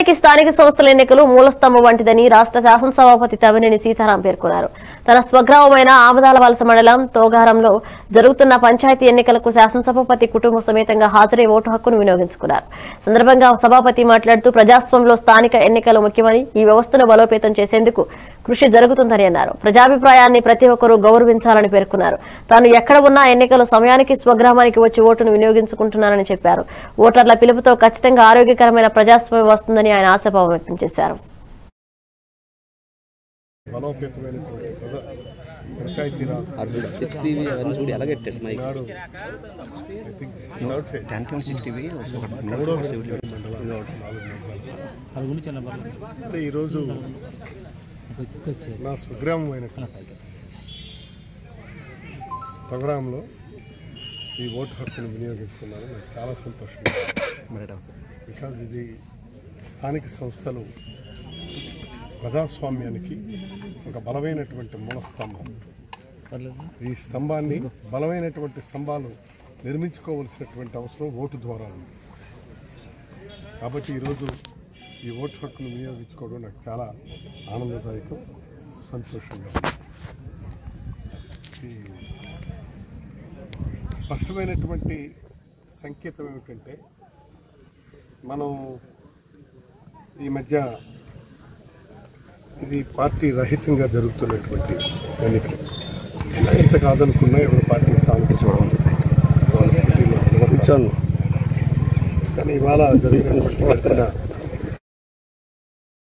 ఏపీకి స్థానిక సంస్థల ఎన్నికలు మూలస్తంభం వంటిదని రాష్ట్ర శాసనసభాపతి తవినేని సీతారాం పేర్కొన్నారు తన స్వగ్రామమైన ఆమదాల వలస మండలం తోగారంలో జరుగుతున్న పంచాయతీ ఎన్నికలకు శాసనసభాపతి కుటుంబ సమేతంగా హాజరై ఓటు హక్కును వినియోగించుకున్నారు సందర్భంగా సభాపతి మాట్లాడుతూ ప్రజాస్వామ్యంలో స్థానిక ఎన్నికలు ముఖ్యమని ఈ వ్యవస్థను బలోపేతం చేసేందుకు కృషి జరుగుతుందని అన్నారు ప్రజాభిప్రాయాన్ని ప్రతి ఒక్కరూ గౌరవించాలని పేర్కొన్నారు తాను ఎక్కడ ఉన్నా ఎన్నికల సమయానికి స్వగ్రామానికి వచ్చి ఓటును వినియోగించుకుంటున్నానని చెప్పారు ఓటర్ల పిలుపుతో ఖచ్చితంగా ఆరోగ్యకరమైన ప్రజాస్వామ్యం వస్తుందని ఆయన ఆశాభావం వ్యక్తం చేశారు బలోపేతమైనటువంటి ప్రజా పంచాయతీరాజ్ అటు సిక్స్ టీవీ అవన్నీ చూడు ఎలా కట్టాడు మైక్ ఈనాడు I think third phase ten to six TV మూడో మండలం నాలుగు మండలాలు అంటే ఈరోజు నా స్వగ్రామం అయినటువంటి స్వగ్రామంలో ఈ ఓటు హక్కును వినియోగించుకున్నాను నాకు చాలా సంతోషం బికాజ్ ఇది స్థానిక సంస్థలు ప్రజాస్వామ్యానికి ఒక బలమైనటువంటి మూల స్తంభం ఈ స్తంభాన్ని బలమైనటువంటి స్తంభాలు నిర్మించుకోవలసినటువంటి అవసరం ఓటు ద్వారా ఉంది కాబట్టి ఈరోజు ఈ ఓటు హక్కును వినియోగించుకోవడం నాకు చాలా ఆనందదాయకం సంతోషంగా ఉంది. ఈ స్పష్టమైనటువంటి సంకేతం ఏమిటంటే మనం ఈ మధ్య ఇది పార్టీ రహితంగా జరుగుతున్నటువంటి ఎన్నికలు ఎలా ఎంత కాదనుకున్నా ఎవరి పార్టీ సాధించడం వాళ్ళ పోటీలో నిలబడతారు. కానీ ఇవాళ జరిగినటువంటి గడిచిన